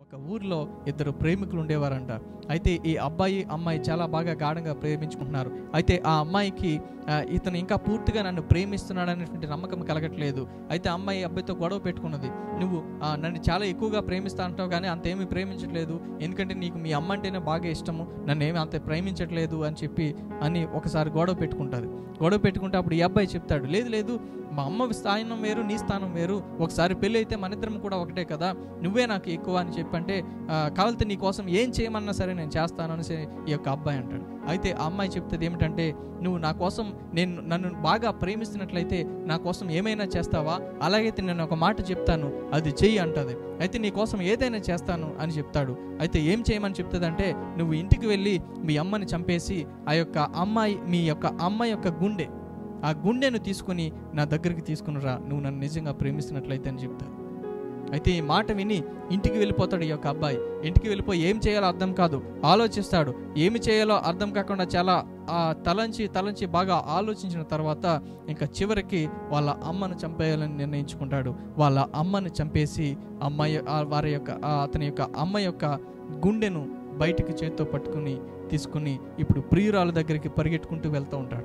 యొక్క ఊర్లో ఇద్దరు ప్రేమికులు ఉండేవారంట అయితే ఈ అబ్బాయి అమ్మాయి చాలా బాగా గాఢంగా ప్రేమించుకుంటున్నారు అయితే ఆ అమ్మాయికి ఆ, ఇతను ఇంకా పూర్తిగా నన్ను ప్రేమిస్తున్నాడు అనేటువంటి నమ్మకం కలగట్లేదు అయితే ఆ అమ్మాయి అబ్బాయితో గొడవ పెట్టుకున్నది నువ్వు ఆ, నన్ను చాలా ఎక్కువగా ప్రేమిస్తా అంటావు కానీ అంతేమీ ప్రేమించట్లేదు ఎందుకంటే నీకు మీ అమ్మ అంటేనే బాగా ఇష్టము నన్ను ఏమి అంత ప్రేమించట్లేదు అని చెప్పి అని ఒకసారి గొడవ పెట్టుకుంటుంది గొడవ పెట్టుకుంటే అప్పుడు ఈ అబ్బాయి చెప్తాడు లేదు లేదు మా అమ్మ స్థానం వేరు నీ స్థానం వేరు ఒకసారి పెళ్ళి అయితే మన ఇద్దరం కూడా ఒకటే కదా నువ్వే నాకు ఎక్కువ అని చెప్పంటే "ఆ, కావాలంటే నీ కోసం ఏం చేయమన్నా సరే నేను చేస్తాను అనేసి ఈ యొక్క అబ్బాయి అంటాడు అయితే ఆ అమ్మాయి చెప్తుంది ఏమిటంటే నువ్వు నా కోసం నేను నన్ను బాగా ప్రేమిస్తున్నట్లయితే నా కోసం ఏమైనా చేస్తావా అలాగైతే నేను ఒక మాట చెప్తాను అది చెయ్యి అంటది అయితే నీ కోసం ఏదైనా చేస్తాను అని చెప్తాడు అయితే ఏం చేయమని చెప్తుందంటే నువ్వు ఇంటికి వెళ్ళి మీ అమ్మని చంపేసి ఆ యొక్క అమ్మాయి మీ యొక్క అమ్మ యొక్క గుండె ఆ గుండెను తీసుకుని నా దగ్గరికి తీసుకుని రా నువ్వు నన్ను నిజంగా ప్రేమిస్తున్నట్లయితే అని చెప్తాడు అయితే ఈ మాట విని ఇంటికి వెళ్ళిపోతాడు ఈ యొక్క అబ్బాయి ఇంటికి వెళ్ళిపోయి ఏం చేయాలో అర్థం కాదు ఆలోచిస్తాడు ఏమి చేయాలో అర్థం కాకుండా చాలా ఆ తలంచి తలంచి బాగా ఆలోచించిన తర్వాత ఇంకా చివరికి వాళ్ళ అమ్మను చంపేయాలని నిర్ణయించుకుంటాడు వాళ్ళ అమ్మను చంపేసి అమ్మాయి ఆ వారి యొక్క ఆ అతని యొక్క అమ్మ యొక్క గుండెను బయటికి చేత్తో పట్టుకుని తీసుకుని ఇప్పుడు ప్రియురాల దగ్గరికి పరిగెట్టుకుంటూ వెళ్తూ ఉంటాడు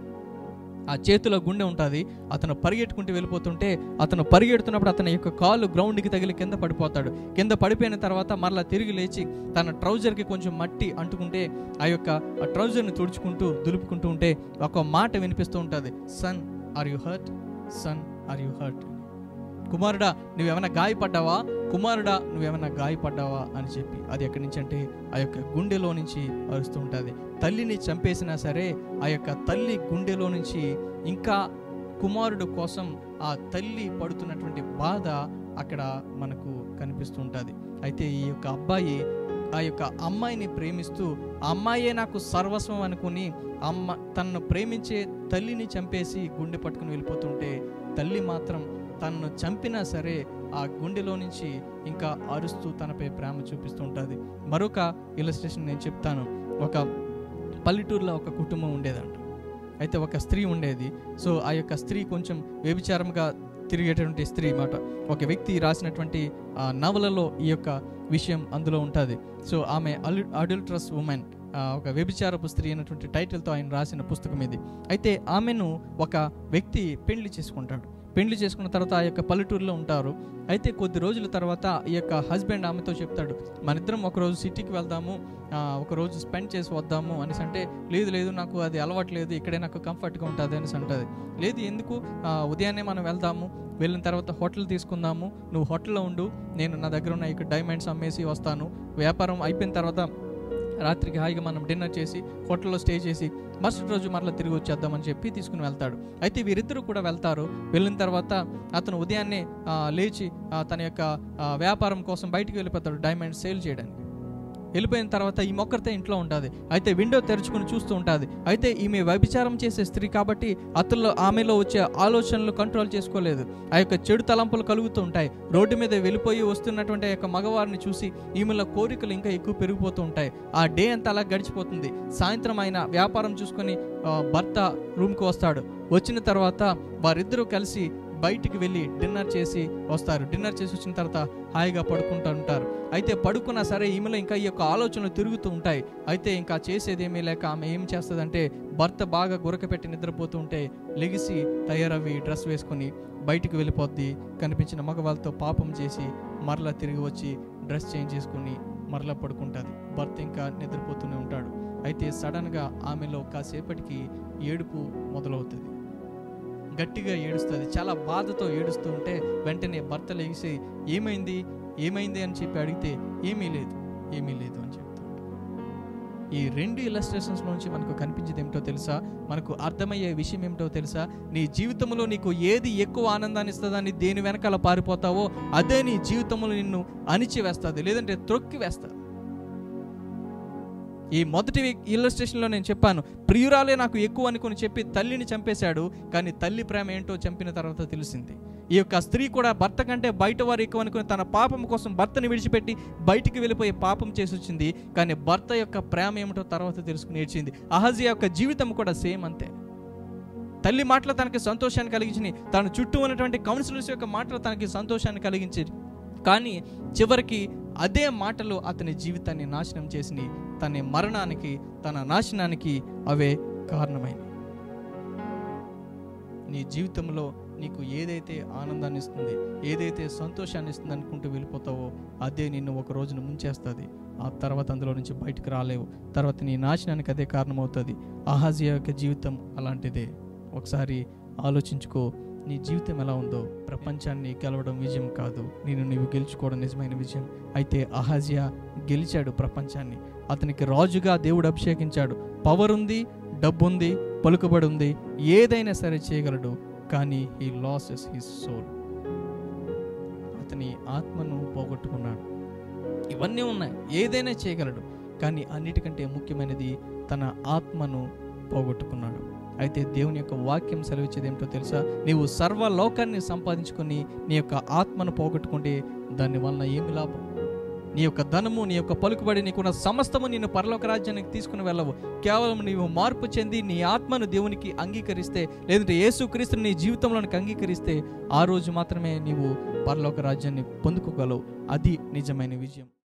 ఆ చేతిలో గుండె ఉంటుంది అతను పరిగెట్టుకుంటూ వెళ్ళిపోతుంటే అతను పరిగెడుతున్నప్పుడు అతని యొక్క కాలు గ్రౌండ్కి తగిలి కింద పడిపోతాడు కింద పడిపోయిన తర్వాత మరలా తిరిగి లేచి తన ట్రౌజర్కి కొంచెం మట్టి అంటుకుంటే ఆ యొక్క ఆ ట్రౌజర్ని తుడుచుకుంటూ దులుపుకుంటూ ఉంటే ఒక మాట వినిపిస్తూ ఉంటుంది son are you hurt son are you hurt కుమారుడా నువ్వేమైనా గాయపడ్డావా కుమారుడా నువ్వేమైనా గాయపడ్డావా అని చెప్పి అది ఎక్కడి నుంచి అంటే ఆ యొక్క గుండెలో నుంచి అరుస్తూ ఉంటుంది తల్లిని చంపేసినా సరే ఆ యొక్క తల్లి గుండెలో నుంచి ఇంకా కుమారుడు కోసం ఆ తల్లి పడుతున్నటువంటి బాధ అక్కడ మనకు కనిపిస్తూ ఉంటుంది అయితే ఈ యొక్క అబ్బాయి ఆ యొక్క అమ్మాయిని ప్రేమిస్తూ ఆ అమ్మాయే నాకు సర్వస్వం అనుకుని అమ్మ తనను ప్రేమించే తల్లిని చంపేసి గుండె పట్టుకుని వెళ్ళిపోతుంటే తల్లి మాత్రం తనను చంపినా సరే ఆ గుండెలో నుంచి ఇంకా అరుస్తూ తనపై ప్రేమ చూపిస్తూ ఉంటుంది మరొక ఇలస్ట్రేషన్ నేను చెప్తాను ఒక పల్లెటూరులో ఒక కుటుంబం ఉండేదంట అయితే ఒక స్త్రీ ఉండేది సో ఆ యొక్క స్త్రీ కొంచెం వ్యభిచారంగా తిరిగేటటువంటి స్త్రీ మాట ఒక వ్యక్తి రాసినటువంటి ఆ నవలలో ఈ యొక్క విషయం అందులో ఉంటుంది సో ఆమె అలు అడల్ట్రస్ ఉమెన్ ఒక వ్యభిచారపు స్త్రీ అనేటువంటి టైటిల్తో ఆయన రాసిన పుస్తకం ఇది అయితే ఆమెను ఒక వ్యక్తి పెళ్లి చేసుకుంటాడు పెళ్లి చేసుకున్న తర్వాత ఆ యొక్క పల్లెటూరులో ఉంటారు అయితే కొద్ది రోజుల తర్వాత ఈ యొక్క హస్బెండ్ ఆమెతో చెప్తాడు మన ఇద్దరం ఒకరోజు సిటీకి వెళ్దాము ఆ, ఒకరోజు స్పెండ్ చేసి వద్దాము అనేసి అంటే లేదు లేదు నాకు అది అలవాటు లేదు ఇక్కడే నాకు కంఫర్ట్గా ఉంటుంది అనేసి అంటుంది లేదు ఎందుకు ఆ, ఉదయాన్నే మనం వెళ్దాము వెళ్ళిన తర్వాత హోటల్ తీసుకుందాము నువ్వు హోటల్లో ఉండు నేను నా దగ్గర ఉన్న ఇక్కడ డైమండ్స్ అమ్మేసి వస్తాను వ్యాపారం అయిపోయిన తర్వాత రాత్రికి హాయిగా మనం డిన్నర్ చేసి హోటల్లో స్టే చేసి మరుసటి రోజు మరలా తిరిగి వచ్చేద్దామని చెప్పి తీసుకుని వెళ్తాడు అయితే వీరిద్దరూ కూడా వెళ్తారు వెళ్ళిన తర్వాత అతను ఉదయాన్నే ఆ, లేచి ఆ, తన యొక్క ఆ, వ్యాపారం కోసం బయటికి వెళ్ళిపోతాడు డైమండ్ సేల్ చేయడానికి వెళ్ళిపోయిన తర్వాత ఈ మొక్కరితే ఇంట్లో ఉంటుంది అయితే విండో తెరుచుకుని చూస్తూ ఉంటుంది అయితే ఈమె వ్యభిచారం చేసే స్త్రీ కాబట్టి అతనిలో ఆమెలో వచ్చే ఆలోచనలు కంట్రోల్ చేసుకోలేదు ఆ యొక్క చెడు తలంపులు కలుగుతూ ఉంటాయి రోడ్డు మీద వెళ్ళిపోయి వస్తున్నటువంటి ఆ యొక్క మగవారిని చూసి ఈమెలో కోరికలు ఇంకా ఎక్కువ పెరిగిపోతూ ఉంటాయి ఆ డే అంతా అలా గడిచిపోతుంది సాయంత్రం ఆయన వ్యాపారం చూసుకొని ఆ, భర్త రూమ్కి వస్తాడు వచ్చిన తర్వాత వారిద్దరూ కలిసి బయటికి వెళ్ళి డిన్నర్ చేసి వస్తారు డిన్నర్ చేసి వచ్చిన తర్వాత హాయిగా పడుకుంటూ ఉంటారు అయితే పడుకున్నా సరే ఈమెలో ఇంకా ఈ యొక్క ఆలోచనలు తిరుగుతూ ఉంటాయి అయితే ఇంకా చేసేది ఏమీ లేక ఆమె ఏం చేస్తుందంటే భర్త బాగా గురక పెట్టి నిద్రపోతూ ఉంటే లెగిసి తయారవి డ్రెస్ వేసుకొని బయటికి వెళ్ళిపోద్ది కనిపించిన మగవాళ్ళతో పాపం చేసి మరలా తిరిగి వచ్చి డ్రెస్ చేంజ్ చేసుకుని మరలా పడుకుంటుంది భర్త ఇంకా నిద్రపోతూనే ఉంటాడు అయితే సడన్గా ఆమెలో కాసేపటికి ఏడుపు మొదలవుతుంది గట్టిగా ఏడుస్తుంది చాలా బాధతో ఏడుస్తూ ఉంటే వెంటనే భర్త లేచి ఏమైంది ఏమైంది అని చెప్పి అడిగితే ఏమీ లేదు ఏమీ లేదు అని చెప్తాడు ఈ రెండు ఇలస్ట్రేషన్స్ నుంచి మనకు కనిపించేది ఏమిటో తెలుసా మనకు అర్థమయ్యే విషయం ఏమిటో తెలుసా నీ జీవితంలో నీకు ఏది ఎక్కువ ఆనందాన్ని ఇస్తుందని దేని వెనకాల పారిపోతావో అదే నీ జీవితంలో నిన్ను అణిచి వేస్తుంది లేదంటే త్రొక్కి వేస్తుంది ఈ మొదటి ఇల్లస్ట్రేషన్లో నేను చెప్పాను ప్రియురాలే నాకు ఎక్కువ అనుకుని చెప్పి తల్లిని చంపేశాడు కానీ తల్లి ప్రేమ ఏంటో చంపిన తర్వాత తెలిసింది ఈ యొక్క స్త్రీ కూడా భర్త కంటే బయట వారు ఎక్కువ అనుకుని తన పాపం కోసం భర్తని విడిచిపెట్టి బయటికి వెళ్ళిపోయి పాపం చేసి వచ్చింది కానీ భర్త యొక్క ప్రేమ ఏమిటో తర్వాత తెలుసుకుని ఏడ్చింది అహజియా యొక్క జీవితం కూడా సేమ్ అంతే తల్లి మాటలు తనకి సంతోషాన్ని కలిగించింది తన చుట్టూ ఉన్నటువంటి కౌన్సిలర్స్ యొక్క మాటలు తనకి సంతోషాన్ని కలిగించేది కానీ చివరికి అదే మాటలు అతని జీవితాన్ని నాశనం చేసి తన మరణానికి తన నాశనానికి అవే కారణమైనవి నీ జీవితంలో నీకు ఏదైతే ఆనందాన్ని ఇస్తుంది ఏదైతే సంతోషాన్ని ఇస్తుంది అనుకుంటూ వెళ్ళిపోతావో అదే నిన్ను ఒక రోజున ముంచేస్తుంది ఆ తర్వాత అందులో నుంచి బయటకు రాలేవు తర్వాత నీ నాశనానికి అదే కారణమవుతుంది అహాజియా యొక్క జీవితం అలాంటిదే ఒకసారి ఆలోచించుకో నీ జీవితం ఎలా ఉందో ప్రపంచాన్ని గెలవడం విజయం కాదు నేను నీవు గెలుచుకోవడం నిజమైన విజయం అయితే అహాజియా గెలిచాడు ప్రపంచాన్ని అతనికి రాజుగా దేవుడు అభిషేకించాడు పవర్ ఉంది డబ్బు ఉంది పలుకుబడి ఉంది ఏదైనా సరే చేయగలడు కానీ ఈ లాసెస్ హిస్ సోల్ అతని ఆత్మను పోగొట్టుకున్నాడు ఇవన్నీ ఉన్నాయి ఏదైనా చేయగలడు కానీ అన్నిటికంటే ముఖ్యమైనది తన ఆత్మను పోగొట్టుకున్నాడు అయితే దేవుని యొక్క వాక్యం సెలవిచ్చేది ఏమిటో తెలుసా నీవు సర్వ లోకాన్ని సంపాదించుకొని నీ యొక్క ఆత్మను పోగొట్టుకుంటే దాని వలన ఏమి లాభం నీ యొక్క ధనము నీ యొక్క పలుకుబడి నీకున్న సమస్తము నిన్ను పరలోక రాజ్యానికి తీసుకుని వెళ్ళవు కేవలం నీవు మార్పు చెంది నీ ఆత్మను దేవునికి అంగీకరిస్తే లేదంటే యేసుక్రీస్తుని నీ జీవితంలోనికి అంగీకరిస్తే ఆ రోజు మాత్రమే నీవు పరలోక రాజ్యాన్ని పొందుకోగలవు అది నిజమైన విజయం